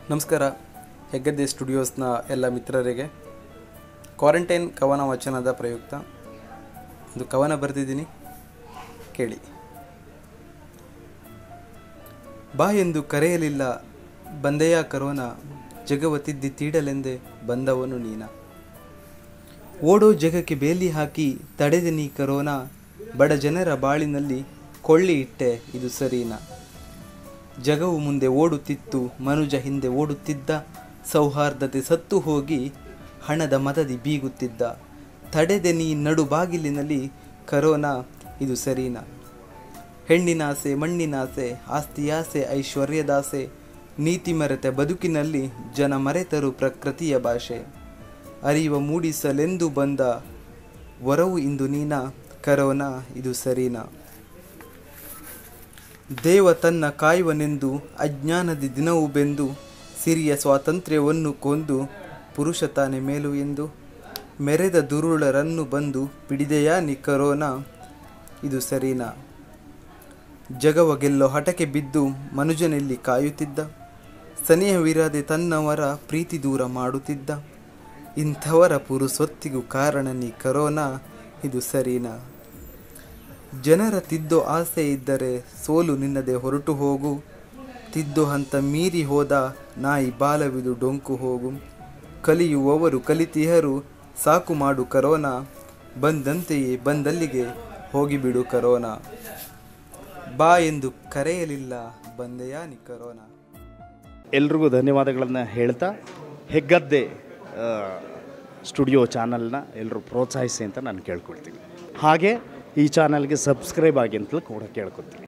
ನಮಸ್ಕಾರ ಹೆಗ್ಗದ್ದೆ ಸ್ಟುಡಿಯೋಸ್ನ ಎಲ್ಲ ಮಿತ್ರರಿಗೆ ಕ್ವಾರಂಟೈನ್ ಕವನ ವಚನದ ಪ್ರಯುಕ್ತ ಒಂದು ಕವನ ಬರೆದಿದ್ದೀನಿ ಕೇಳಿ ಬಾ ಎಂದು ಕರೆಯಲಿಲ್ಲ ಬಂದೆಯ ಕರೋನ ಜಗವ ತಿದ್ದಿ ತೀಡಲೆಂದೇ ಬಂದವನು ನೀನ ಓಡೋ ಜಗಕ್ಕೆ ಬೇಲಿ ಹಾಕಿ ತಡೆದೆ ನೀ ಕರೋನ ಬಡ ಜನರ ಬಾಳಿನಲ್ಲಿ ಕೊಳ್ಳಿ ಇಟ್ಟೆ ಇದು ಸರೀನಾ ಜಗವು ಮುಂದೆ ಓಡುತ್ತಿತ್ತು ಮನುಜ ಹಿಂದೆ ಓಡುತ್ತಿದ್ದ ಸೌಹಾರ್ದತೆ ಸತ್ತು ಹೋಗಿ ಹಣದ ಮದದಿ ಬೀಗುತ್ತಿದ್ದ ತಡೆದೆ ನೀ ನಡು ಬಾಗಿಲಿನಲ್ಲಿ ಕರೋನಾ ಇದು ಸರೀನಾ ಹೆಣ್ಣಿನಾಸೆ ಮಣ್ಣಿನಾಸೆ ಆಸ್ತಿಯಾಸೆ ಐಶ್ವರ್ಯದಾಸೆ ನೀತಿ ಮರೆತ ಬದುಕಿನಲ್ಲಿ ಜನ ಮರೆತರು ಪ್ರಕೃತಿಯ ಭಾಷೆ ಅರಿವ ಮೂಡಿಸಲೆಂದು ಬಂದ ವರವು ಇಂದು ನೀನ ಕರೋನಾ ಇದು ಸರೀನಾ ದೇವ ತನ್ನ ಕಾಯುವನೆಂದು ಅಜ್ಞಾನದಿ ದಿನವೂ ಬೆಂದು ಸಿರಿಯ ಸ್ವಾತಂತ್ರ್ಯವನ್ನು ಕೊಂದು ಪುರುಷ ತಾನೆ ಮೇಲು ಎಂದು ಮೆರೆದ ದುರುಳರನ್ನು ಬಂದು ಪಿಡಿದೆಯಾ ನಿ ಕರೋನಾ ಇದು ಸರೀನಾ ಜಗವ ಗೆಲ್ಲೋ ಹಠಕ್ಕೆ ಬಿದ್ದು ಮನುಜನೆಲ್ಲಿ ಕಾಯುತ್ತಿದ್ದ ಸನಿಹವಿರದೆ ತನ್ನವರ ಪ್ರೀತಿ ದೂರ ಮಾಡುತ್ತಿದ್ದ ಇಂಥವರ ಪುರುಸೊತ್ತಿಗೂ ಕಾರಣ ನೀ ಕರೋನಾ ಇದು ಸರೀನಾ ಜನರ ತಿದ್ದೋ ಆಸೆ ಇದ್ದರೆ ಸೋಲು ನಿನ್ನದೆ ಹೊರಟು ಹೋಗು ತಿದ್ದೋ ಹಂತ ಮೀರಿ ಹೋದ ನಾಯಿ ಬಾಲವಿದು ಡೊಂಕು ಹೋಗು ಕಲಿಯುವವರು ಕಲಿತಿಹರು ಸಾಕು ಮಾಡು ಕರೋನಾ ಬಂದಂತೆಯೇ ಬಂದಲ್ಲಿಗೆ ಹೋಗಿಬಿಡು ಕರೋನಾ ಬಾ ಎಂದು ಕರೆಯಲಿಲ್ಲ ಬಂದೆಯಾ ನಿ ಕರೋನಾ ಎಲ್ರಿಗೂ ಧನ್ಯವಾದಗಳನ್ನು ಹೇಳ್ತಾ ಹೆಗ್ಗದ್ದೆ ಆ, ಸ್ಟುಡಿಯೋ ಚಾನಲ್ನ ಎಲ್ಲರೂ ಪ್ರೋತ್ಸಾಹಿಸಿ ಅಂತ ನಾನು ಕೇಳ್ಕೊಳ್ತೀನಿ ಹಾಗೆ ಈ ಚಾನಲ್ಗೆ ಸಬ್ಸ್ಕ್ರೈಬ್ ಆಗಿ ಅಂತಲೂ ಕೂಡ ಕೇಳ್ಕೊತೀನಿ